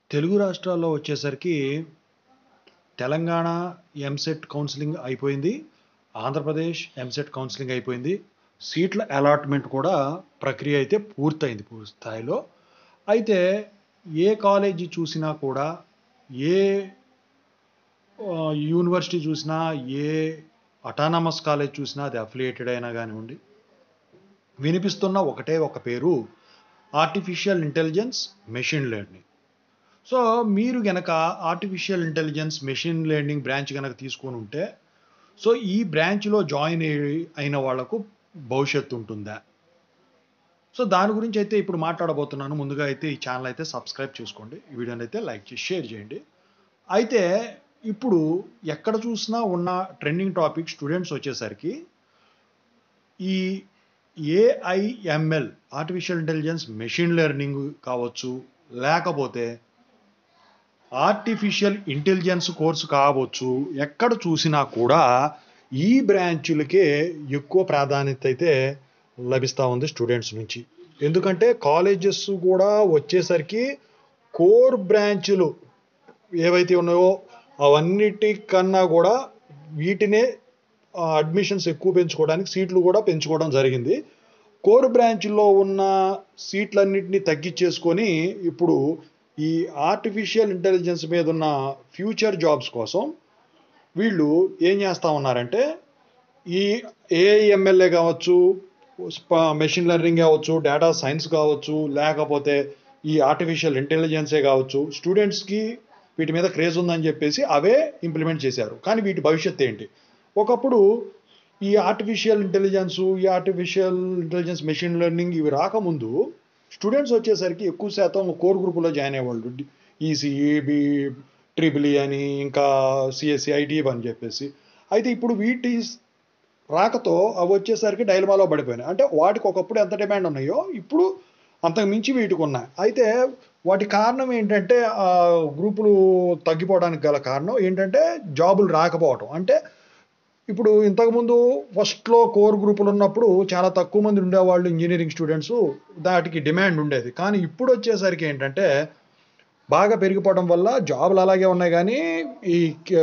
తెలుగు రాష్ట్రాల్లో వచ్చేసరికి తెలంగాణ ఎంసెట్ కౌన్సిలింగ్ అయిపోయింది ఆంధ్రప్రదేశ్ ఎంసెట్ కౌన్సిలింగ్ అయిపోయింది సీట్ల అలాట్మెంట్ కూడా ప్రక్రియ అయితే పూర్తయింది పూర్తి స్థాయిలో అయితే ఏ కాలేజీ చూసినా కూడా ఏ ఆ, యూనివర్సిటీ చూసినా ఏ అటానమస్ కాలేజ్ చూసినా అది అఫిలియేటెడ్ అయినా కానివ్వండి వినిపిస్తున్న ఒకటే ఒక పేరు artificial intelligence machine learning so మీరు గనక artificial intelligence machine learning branch కనుక తీసుకొని ఉంటే సో ఈ బ్రాంచ్లో జాయిన్ అయ్యి- అయిన వాళ్లకు భవిష్యత్తు ఉంటుందా సో దాని గురించి అయితే ఇప్పుడు మాట్లాడబోతున్నాను ముందుగా అయితే ఈ ఛానల్ అయితే సబ్స్క్రైబ్ చేసుకోండి ఈ వీడియోని అయితే లైక్ చేసి షేర్ చేయండి అయితే ఇప్పుడు ఎక్కడ చూసినా ఉన్న ట్రెండింగ్ టాపిక్ స్టూడెంట్స్ వచ్చేసరికి ఈ AIML artificial intelligence machine learning కావచ్చు లేకపోతే ఆర్టిఫిషియల్ ఇంటెలిజెన్స్ కోర్సు కావచ్చు ఎక్కడ చూసినా కూడా ఈ బ్రాంచులకే ఎక్కువ ప్రాధాన్యత అయితే లభిస్తూ ఉంది స్టూడెంట్స్ నుంచి ఎందుకంటే కాలేజెస్ కూడా వచ్చేసరికి కోర్ బ్రాంచులు ఏవైతే ఉన్నాయో అవన్నిటికన్నా కూడా వీటినే అడ్మిషన్స్ ఎక్కువ పెంచుకోవడానికి సీట్లు కూడా పెంచుకోవడం జరిగింది కోర్ బ్రాంచ్లో ఉన్న సీట్లన్నింటినీ తగ్గించేసుకొని ఇప్పుడు ఈ ఆర్టిఫిషియల్ ఇంటెలిజెన్స్ మీద ఉన్న ఫ్యూచర్ జాబ్స్ కోసం వీళ్ళు ఏం చేస్తూ ఉన్నారంటే ఈ ఏఐఎంఎల్ఏ కావచ్చు మెషిన్ లెర్నింగ్ కావచ్చు డేటా సైన్స్ కావచ్చు లేకపోతే ఈ ఆర్టిఫిషియల్ ఇంటెలిజెన్సే కావచ్చు స్టూడెంట్స్కి వీటి మీద క్రేజ్ ఉందని చెప్పేసి అవే ఇంప్లిమెంట్ చేశారు కానీ వీటి భవిష్యత్తు ఏంటి ఒకప్పుడు ఈ ఆర్టిఫిషియల్ ఇంటెలిజెన్స్ ఈ ఆర్టిఫిషియల్ ఇంటెలిజెన్స్ మెషిన్ లెర్నింగ్ ఇవి రాకముందు స్టూడెంట్స్ వచ్చేసరికి ఎక్కువ శాతం కోర్ గ్రూపులో జాయిన్ అయ్యేవాళ్ళు ఈసీఈ బి ట్రిపుల్ అని ఇంకా సిఎస్సి ఐటీ అని చెప్పేసి అయితే ఇప్పుడు వీటి రాకతో అవి వచ్చేసరికి డైలమాలో పడిపోయినాయి అంటే వాటికి ఒకప్పుడు ఎంత డిమాండ్ ఉన్నాయో ఇప్పుడు అంతకు మించి వీటికి ఉన్నాయి అయితే వాటి కారణం ఏంటంటే ఆ గ్రూపులు తగ్గిపోవడానికి గల కారణం ఏంటంటే జాబులు రాకపోవటం అంటే ఇప్పుడు ఇంతకుముందు ఫస్ట్లో కోర్ గ్రూపులు ఉన్నప్పుడు చాలా తక్కువ మంది ఉండేవాళ్ళు ఇంజనీరింగ్ స్టూడెంట్స్ దాటికి డిమాండ్ ఉండేది కానీ ఇప్పుడు వచ్చేసరికి ఏంటంటే బాగా పెరిగిపోవడం వల్ల జాబులు అలాగే ఉన్నాయి కానీ ఈ ఆ,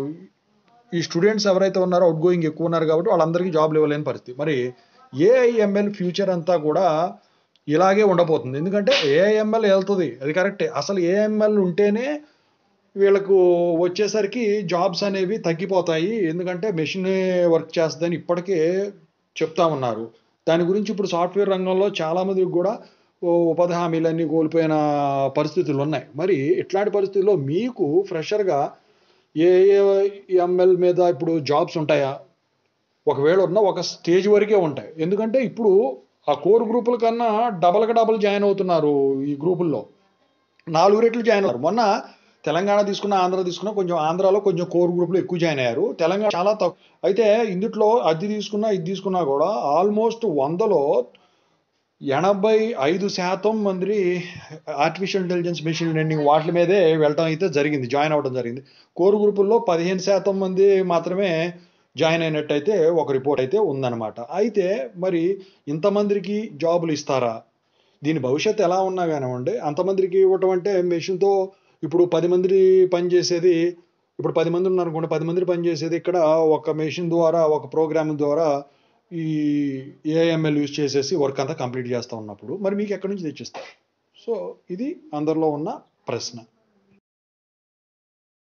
ఈ స్టూడెంట్స్ ఎవరైతే ఉన్నారో అవుట్ గోయింగ్ ఎక్కువ ఉన్నారు కాబట్టి వాళ్ళందరికీ జాబ్లు ఇవ్వలేని పరిస్థితి మరి ఏఐఎంఎల్ ఫ్యూచర్ అంతా కూడా ఇలాగే ఉండబోతుంది ఎందుకంటే ఏఐఎంఎల్ వెళ్తుంది అది కరెక్టే అసలు ఏఐఎంఎల్ ఉంటేనే వీళ్ళకు వచ్చేసరికి జాబ్స్ అనేవి తగ్గిపోతాయి ఎందుకంటే మెషిన్ వర్క్ చేస్తుందని ఇప్పటికే చెప్తా ఉన్నారు దాని గురించి ఇప్పుడు సాఫ్ట్వేర్ రంగంలో చాలా మందికి కూడా ఓ ఉపాధి హామీలన్నీ కోల్పోయిన పరిస్థితులు ఉన్నాయి మరి ఇట్లాంటి పరిస్థితుల్లో మీకు ఫ్రెషర్గా ఏ ఎంఎల్ మీద ఇప్పుడు జాబ్స్ ఉంటాయా ఒకవేళ ఉన్న ఒక స్టేజ్ వరకే ఉంటాయి ఎందుకంటే ఇప్పుడు ఆ కోర్ గ్రూపుల కన్నా డబల్కి డబల్ జాయిన్ అవుతున్నారు ఈ గ్రూపుల్లో నాలుగు రెట్లు జాయిన్ అయ్యారు మొన్న తెలంగాణ తీసుకున్న ఆంధ్ర తీసుకున్న కొంచెం ఆంధ్రాలో కొంచెం కోర్ గ్రూప్లో ఎక్కువ జాయిన్ అయ్యారు తెలంగాణ చాలా తక్కువ అయితే ఇందుట్లో అది తీసుకున్నా ఇది తీసుకున్నా కూడా ఆల్మోస్ట్ వందలో ఎనభై ఐదు శాతం మంది ఆర్టిఫిషియల్ ఇంటెలిజెన్స్ మెషిన్ లెర్నింగ్ వాటి మీదే వెళ్ళటం అయితే జరిగింది జాయిన్ అవ్వడం జరిగింది కోర్ గ్రూపుల్లో పదిహేను శాతం మంది మాత్రమే జాయిన్ అయినట్టయితే ఒక రిపోర్ట్ అయితే ఉందన్నమాట అయితే మరి ఇంతమందికి జాబులు ఇస్తారా దీని భవిష్యత్తు ఎలా ఉన్నా కానివ్వండి అంతమందికి ఇవ్వటం అంటే మెషిన్తో ఇప్పుడు పది మంది పనిచేసేది ఇప్పుడు పది మంది ఉన్నారు అనుకోండి పది మంది పనిచేసేది ఇక్కడ ఒక మెషిన్ ద్వారా ఒక ప్రోగ్రామ్ ద్వారా ఈ ఏఎంఎల్ యూజ్ చేసేసి వర్క్ అంతా కంప్లీట్ చేస్తూ ఉన్నప్పుడు మరి మీకు ఎక్కడి నుంచి తెచ్చిస్తారు సో ఇది అందరిలో ఉన్న ప్రశ్న